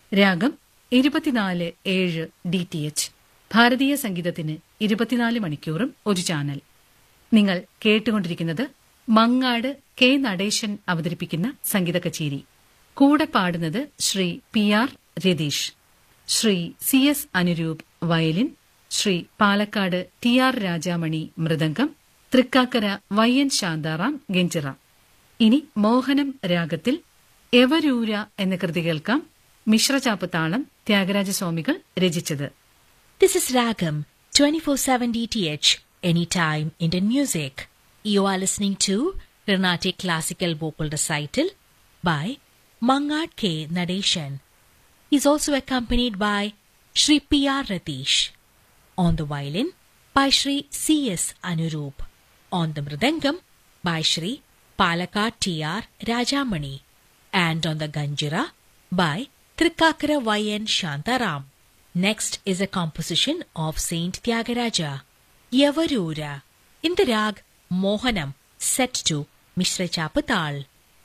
രാഗം ഇരുപത്തിനാല് ഏഴ് ഡി ടി എച്ച് ഭാരതീയ സംഗീതത്തിന് ഇരുപത്തിനാല് മണിക്കൂറും ഒരു ചാനൽ നിങ്ങൾ കേട്ടുകൊണ്ടിരിക്കുന്നത് മങ്ങാട് കെ നടേശൻ അവതരിപ്പിക്കുന്ന സംഗീത കച്ചേരി കൂടെ പാടുന്നത് Shri P R Ratheesh Shri C S Anuroop violin Shri Palakkad T R Rajamani mridangam Thrikkakara Y N Shantaram ganjira ഇനി മോഹനം രാഗത്തിൽ എവരൂര എന്ന കൃതി കേൾക്കാം മിശ്രചാപ്പ് താളം ത്യാഗരാജസ്വാമികൾ രചിച്ചത് This is Ragam 24/7 DTH anytime Indian music. You are listening to Carnatic classical vocal recital by Mangad K Nadeshan. He is also accompanied by Sri P R Ratish. On the violin by Sri C S Anurup. On the mridangam by Sri Palakkad T R Rajamani. And on the ganjira by Trikakara Y N Shantaram. Next is a composition of Saint Tyagaraja, Yavarura, in the rag Mohanam, set to Mishra Chapatal.